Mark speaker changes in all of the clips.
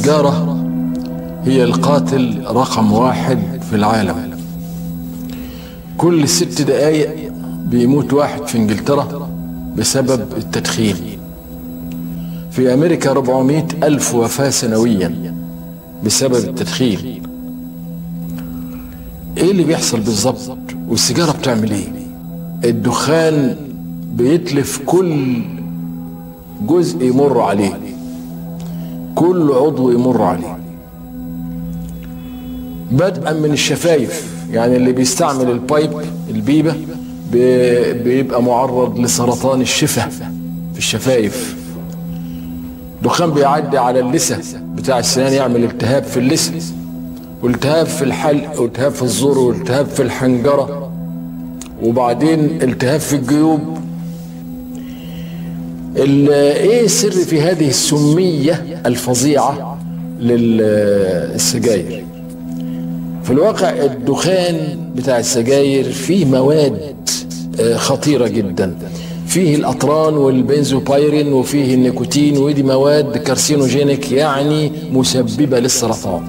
Speaker 1: السيجارة هي القاتل رقم واحد في العالم كل ست دقايق بيموت واحد في انجلترا بسبب التدخين في امريكا 400 الف وفاة سنويا بسبب التدخين ايه اللي بيحصل بالظبط والسيجارة بتعمل ايه الدخان بيتلف كل جزء يمر عليه كل عضو يمر عليه بدءا من الشفايف يعني اللي بيستعمل البايب البيبة بي- بيبقى معرض لسرطان الشفة في الشفايف دخان بيعدي على اللثة بتاع السنان يعمل التهاب في اللثة والتهاب في الحلق والتهاب في الزور والتهاب في الحنجرة وبعدين التهاب في الجيوب ال- ايه السر في هذه السمية الفظيعة للسجاير في الواقع الدخان بتاع السجاير فيه مواد آه، خطيرة جدا فيه الأطران والبنزوبايرين وفيه النيكوتين ودي مواد كارسينوجينيك يعني مسببة للسرطان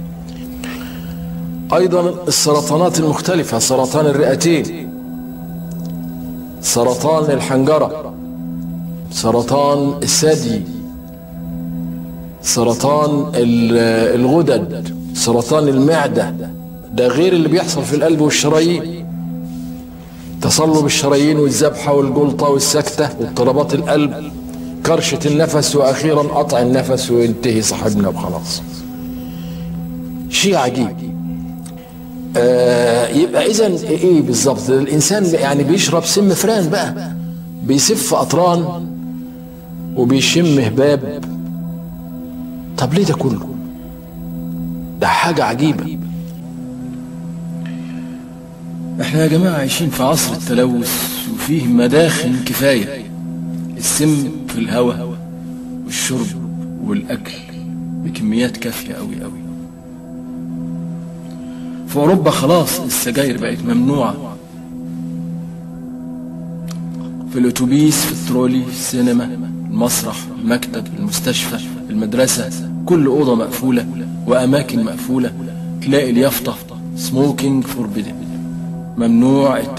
Speaker 1: أيضا السرطانات المختلفة سرطان الرئتين سرطان الحنجرة سرطان الثدي سرطان ال- الغدد سرطان المعدة ده غير اللي بيحصل في القلب والشرايين تصلب الشرايين والذبحة والجلطة والسكتة واضطرابات القلب كرشة النفس وأخيرا قطع النفس وينتهي صاحبنا وخلاص شيء عجيب آه يبقى إذا إيه بالظبط الإنسان يعني بيشرب سم فران بقى بيسف أطران وبيشم هباب طب ليه ده كله ده حاجة عجيبة احنا يا جماعة عايشين في عصر التلوث وفيه مداخن كفاية السم في الهواء والشرب والأكل بكميات كافية أوي أوي في أوروبا خلاص السجاير بقت ممنوعة في الأتوبيس في الترولي في السينما المسرح المكتب المستشفى المدرسة كل أوضة مقفولة وأماكن مقفولة تلاقي اليافطة سموكينج فوربيدن ممنوع